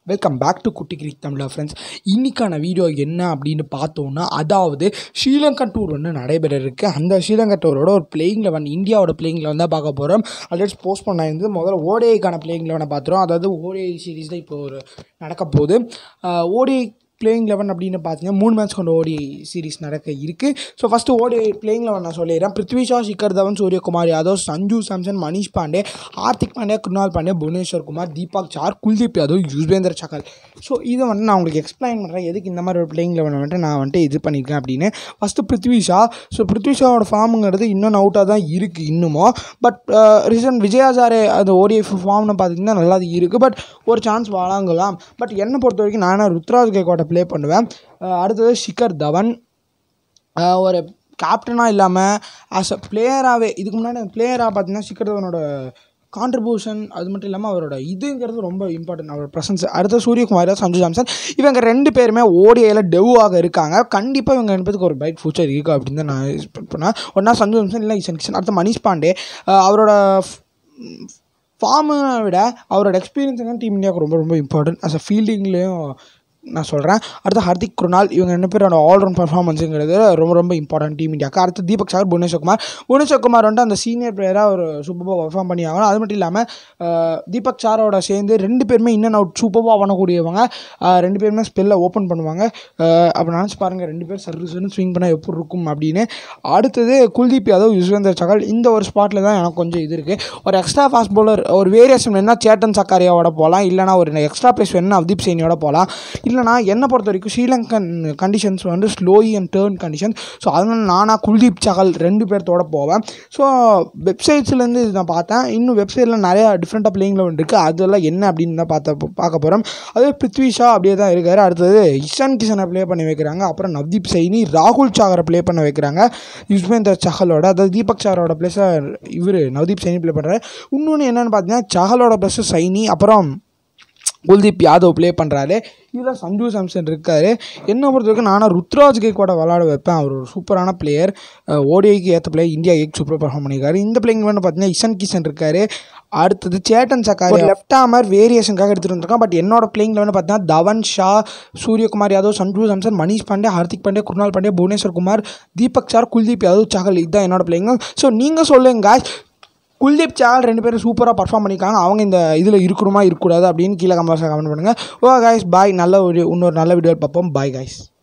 Welcome back to குட்டி கிரிக் தமிழா friends இன்றைக்கான வீடியோ என்ன அப்படின்னு பார்த்தோன்னா அதாவது ஸ்ரீலங்கா டூர் வந்து நடைபெற இருக்கு அந்த ஸ்ரீலங்கா டூரோட ஒரு பிளேயிங் லெவன் இந்தியாவோட பிளேயிங் லெவன் தான் பார்க்க போகிறோம் ஆல்ரெடி போஸ்ட் பண்ண இருந்து முதல்ல ஓடிஐக்கான பிளேயிங் லெவனை பார்த்துரும் அதாவது ஓடிஐ சீரிஸ் தான் இப்போ ஒரு நடக்க போகுது ஓடிஐ பிளேயிங் லெவன் அப்படின்னு பார்த்தீங்கன்னா மூணு மேட்ச் கொண்ட ஓடி சீரிஸ் நடக்க இருக்குது so first ODI playing eleven நான் சொல்லிடுறேன் பிருத்வி ஷா சிக்கர் தவன் சூரியகுமார் யாதவ் சஞ்சு சாம்சன் மணிஷ் பாண்டே ஹார்திக் பாண்டே குருணால் பாண்டே புவனேஸ்வர் குமார் தீபக் சார் குல்தீப் யாதவ் யுஸ்வேந்தர் சகல் ஸோ இதை வந்து நான் உங்களுக்கு எக்ஸ்பிளைன் பண்ணுறேன் எதுக்கு இந்த மாதிரி ஒரு பிளேயிங் லெவன் வந்துட்டு நான் வந்துட்டு இது பண்ணியிருக்கேன் அப்படின்னு ஃபஸ்ட்டு பிருத்வி ஷா ஸோ பிருத்வி ஷாவோட ஃபார்முங்கிறது இன்னும் அவுட்டாக தான் இருக்குது இன்னமும் பட் ரீசன்ட் விஜயாசாரே அது ஓடிஐ ஃபார்ம்னு பார்த்தீங்கன்னா நல்லா இருக்குது பட் ஒரு சான்ஸ் வழங்கலாம் பட் என்னை பொறுத்த வரைக்கும் நான் ருத்ராஜ் கேக்கோட்டை ப்ளே பண்ணுவேன் அஹ் அடுத்தது ஷிகர் தவன் அஹ் ஒரு கேப்டனாக இல்லாமல் ஆஸ் அ பிளேயராகவே இதுக்கு முன்னாடி பிளேயராக பார்த்தீங்கன்னா ஷிகர் தவனோட கான்ட்ரிபியூஷன் அது மட்டும் இல்லாமல் அவரோட இதுங்கிறது ரொம்ப இம்பார்ட்டன்ட் அவரோட ப்ரெசன்ஸ் அடுத்த சூரியகுமார் சஞ்சு சாம்சன் இவங்க ரெண்டு பேருமே ஓடிஐயில் டெவ்வாக இருக்காங்க கண்டிப்பாக இவங்க ரெண்டு பேருக்கு ஒரு பைட் ஃபியூச்சர் இருக்குது அப்படின்னு தான் நான் எக்ஸ்பெக்ட் பண்ணேன் ஒன்றா சஞ்சு சாம்சன் இல்லை இசன் கிஷன் அடுத்த மணிஷ் பாண்டே அஹ் அவரோட ஃபார்மை விட அவரோட எக்ஸ்பீரியன்ஸ் டீம் இந்தியாவுக்கு ரொம்ப ரொம்ப இம்பார்ட்டன்ட் அஸ் அ ஃபீல்டிங்லேயும் நான் சொல்கிறேன் அடுத்து ஹர்திக் குருணால் இவங்க ரெண்டு பேரோட ஆல்ரவுண்ட் பர்ஃபார்மன்ஸுங்கிறது ரொம்ப ரொம்ப இம்பார்ட்டன்ட் டீம் இந்தியாவுக்கு அடுத்து தீபக் சாகர் புவனேஸ்வர்குமார் புவனேஸ்வர்குமார் வந்துட்டு அந்த சீனியர் பிளேயராக ஒரு சூப்பராக பர்ஃபார்ம் பண்ணி ஆகணும் அது மட்டும் இல்லாமல் அஹ், தீபக் சாரோட சேர்ந்து ரெண்டு பேருமே இன்னும் அவுட் சூப்பராக பண்ணக்கூடியவங்க அஹ், ரெண்டு பேருமே ஸ்பெல்லை ஓப்பன் பண்ணுவாங்க அஹ், அப்போ நினச்சி பாருங்கள் ரெண்டு பேர் சர்வீஸ்னு ஸ்விங் பண்ணால் எப்படி இருக்கும் அப்படின்னு அடுத்தது குல்தீப் யாதவ் யுஸ்வேந்தர் சகல் இந்த ஒரு ஸ்பாட்டில் தான் எனக்கு கொஞ்சம் இது இருக்குது ஒரு எக்ஸ்ட்ரா ஃபாஸ்ட் பவுலர் ஒரு வேரியேஷன் வேணா சேட்டன் சக்காரியாவோட போகலாம் இல்லைனா ஒரு எக்ஸ்ட்ரா பிளேஸ் வேணும்னா அவதீப் சைனியோட போகலாம் இல்லைனா என்னை பொறுத்த வரைக்கும் ஸ்ரீலங்கன் கண்டிஷன்ஸ் வந்து slowly and turn condition so அதனால் நானாக குல்தீப் சகல் ரெண்டு பேர்த்தோட போவேன் ஸோ வெப்சைட்ஸ்லேருந்து இது நான் பார்த்தேன் இன்னும் வெப்சைட்டில் நிறையா டிஃப்ரெண்ட்டாக பிளேயிங் லெவன் இருக்குது அதெல்லாம் என்ன அப்படின்னு தான் பார்த்த பார்க்க போகிறோம் அதே பிருத்வி ஷா அப்படியே தான் இருக்கார் அடுத்தது இஷான் கிஷனை ப்ளே பண்ணி வைக்கிறாங்க அப்புறம் நவ்தீப் சைனி ராகுல் சாகரை ப்ளே பண்ண வைக்கிறாங்க யுஸ்வேந்தர் சஹலோட அதாவது தீபக் சாரோட ப்ளேஸை இவர் நவ்தீப் சைனி ப்ளே பண்ணுறாரு இன்னொன்று என்னென்னு பார்த்தீங்கன்னா சஹலோட ப்ளஸ் சைனி அப்புறம் குல்தீப் யாதவ் ப்ளே பண்ணுறாரு இதில் சஞ்சு சாம்சன் இருக்கார் என்ன பொறுத்த வரைக்கும் நானும் ருத்ராஜ் கேக்கோட விளாட வைப்பேன் அவர் ஒரு சூப்பரான பிளேயர் ஓடிஐக்கு ஏற்ற பிளேயர் இந்தியா ஏக் சூப்பராக பர்ஃபார்ம் பண்ணியிருக்காரு இந்த பிளேயிங் வந்து பார்த்தீங்கன்னா இஷன் கிஷன் இருக்கார் அடுத்தது சேட்டன் சக்காரி லெஃப்ட் ஆமர் வேரியேஷனுக்காக எடுத்துகிட்டு வந்திருக்கான் பட் என்னோட பிளேயிங்கில் வந்து பார்த்தீங்கன்னா தவன் ஷா சூரியகுமார் யாதவ் சஞ்சு சாம்சன் மணிஷ் பாண்டே ஹார்திக் பாண்டே குருணால் பாண்டே புவனேஸ்வர் குமார் தீபக் சார் குல்தீப் யாதவ் சகல் இதுதான் என்னோட பிளேயிங் ஸோ நீங்கள் சொல்லுங்க guys. குல்தீப் சால் ரெண்டு பேரும் சூப்பராக பர்ஃபார்ம் பண்ணியிருக்காங்க அவங்க இந்த இதில் இருக்கணுமா இருக்கக்கூடாது அப்படின்னு கீழே கமெண்ட்ஸில் கமெண்ட் பண்ணுங்கள் ஓ காய்ஸ் பாய் நல்ல ஒரு இன்னொரு நல்ல வீடியோ பார்ப்போம் பாய் காய்ஸ்